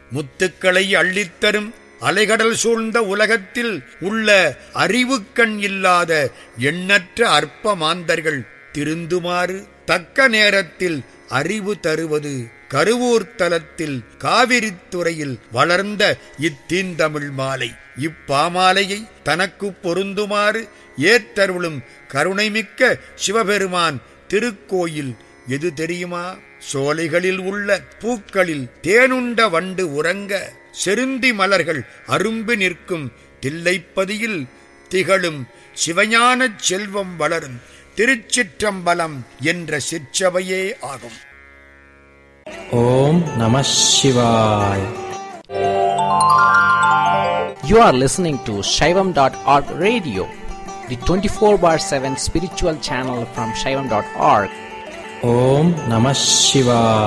முத்துக்களை அள்ளித்தரும் அலைகடல் சூழ்ந்த உலகத்தில் உள்ள அறிவுக்கண் இல்லாத எண்ணற்ற அற்ப மாந்தர்கள் திருந்துமாறு தக்க நேரத்தில் அறிவு தருவது கருவூர் தலத்தில் காவிரித்துறையில் வளர்ந்த இத்தீந்தமிழ் மாலை இப்பாமாலையை தனக்கு பொருந்துமாறு ஏத்தருளும் கருணைமிக்க சிவபெருமான் திருக்கோயில் எது தெரியுமா சோலைகளில் உள்ள பூக்களில் தேனுண்ட வண்டு உறங்க செருந்தி மலர்கள் அரும்பு நிற்கும் தில்லைப்பதியில் திகழும் சிவஞானச் செல்வம் வளரும் திருச்சிற்றம்பலம் என்ற சிற்றவையே ஆகும் ஓம் நம சிவாய் You are listening to Shaivam.org radio, the 24 bar 7 spiritual channel from Shaivam.org. ஓம் நம சிவாய்